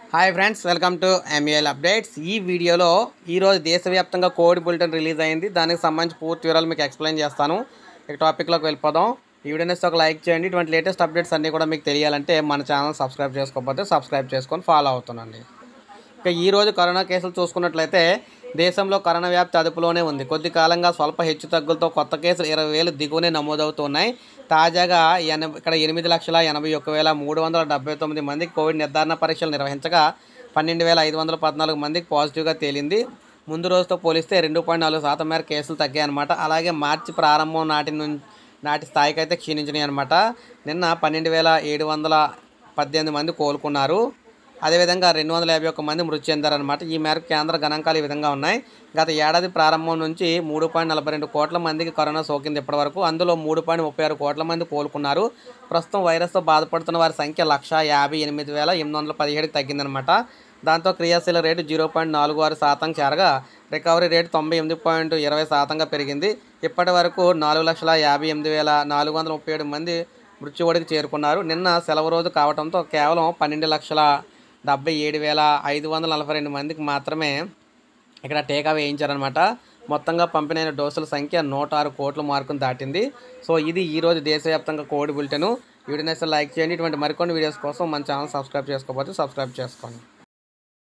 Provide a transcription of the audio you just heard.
hi friends welcome to MAL updates ఈ వీడియోలో ఈరోజు దేశవ్యాప్తంగా కోవిడ్ బులెటిన్ రిలీజ్ అయింది దానికి సంబంధించి పూర్తి వివరాలు మీకు ఎక్స్ప్లెయిన్ చేస్తాను ఇక టాపిక్లోకి వెళ్ళిపోదాం ఈ వీడియోని ఒక లైక్ చేయండి ఇటువంటి లేటెస్ట్ అప్డేట్స్ అన్నీ కూడా మీకు తెలియాలంటే మన ఛానల్ సబ్స్క్రైబ్ చేసుకోకపోతే సబ్స్క్రైబ్ చేసుకొని ఫాలో అవుతుండండి ఇక ఈ రోజు కరోనా కేసులు చూసుకున్నట్లయితే దేశంలో కరోనా వ్యాప్తి అదుపులోనే ఉంది కొద్ది కాలంగా స్వల్ప హెచ్చుతగ్గులతో కొత్త కేసులు ఇరవై వేలు దిగువనే నమోదవుతున్నాయి తాజాగా ఎనభై ఇక్కడ ఎనిమిది లక్షల ఎనభై ఒక్క వేల మూడు వందల డెబ్బై తొమ్మిది మందికి కోవిడ్ నిర్ధారణ పరీక్షలు నిర్వహించగా పన్నెండు వేల ఐదు వందల పద్నాలుగు మందికి పాజిటివ్గా తేలింది ముందు రోజుతో పోలిస్తే రెండు పాయింట్ నాలుగు శాతం మేర కేసులు తగ్గాయన్నమాట అలాగే మార్చి ప్రారంభం నాటి నుంచి నాటి స్థాయికి అయితే క్షీణించినాయి అనమాట నిన్న పన్నెండు వేల ఏడు వందల పద్దెనిమిది మంది కోలుకున్నారు అదేవిధంగా రెండు వందల యాభై ఒక్క మంది మృతి చెందారనమాట ఈ మేరకు కేంద్ర గణాంకాలు ఈ విధంగా ఉన్నాయి గత ఏడాది ప్రారంభం నుంచి మూడు పాయింట్ నలభై రెండు కోట్ల మందికి కరోనా సోకింది ఇప్పటివరకు అందులో మూడు పాయింట్ ముప్పై ఆరు కోట్ల మంది కోలుకున్నారు ప్రస్తుతం వైరస్తో బాధపడుతున్న వారి సంఖ్య లక్ష యాభై ఎనిమిది వేల ఎనిమిది వందల పదిహేడుకి తగ్గిందనమాట దాంతో క్రియాశీల రేటు జీరో పాయింట్ నాలుగు ఆరు శాతం చేరగా రికవరీ రేటు తొంభై ఎనిమిది పాయింట్ ఇరవై శాతంగా పెరిగింది ఇప్పటి వరకు నాలుగు లక్షల యాభై ఎనిమిది వేల నాలుగు వందల ముప్పై ఏడు మంది మృత్యువడికి చేరుకున్నారు నిన్న సెలవు రోజు కావడంతో కేవలం పన్నెండు లక్షల డెబ్బై ఏడు వేల ఐదు వందల నలభై రెండు మందికి మాత్రమే ఇక్కడ టీకా వేయించారనమాట మొత్తంగా పంపిణైన డోసుల సంఖ్య నూట ఆరు కోట్ల మార్కును దాటింది సో ఇది ఈరోజు దేశవ్యాప్తంగా కోవిడ్ బులెటిన్ వీడియోని లైక్ చేయండి ఇటువంటి మరికొన్ని వీడియోస్ కోసం మన ఛానల్ సబ్స్క్రైబ్ చేసుకోకపోతే సబ్స్క్రైబ్ చేసుకోండి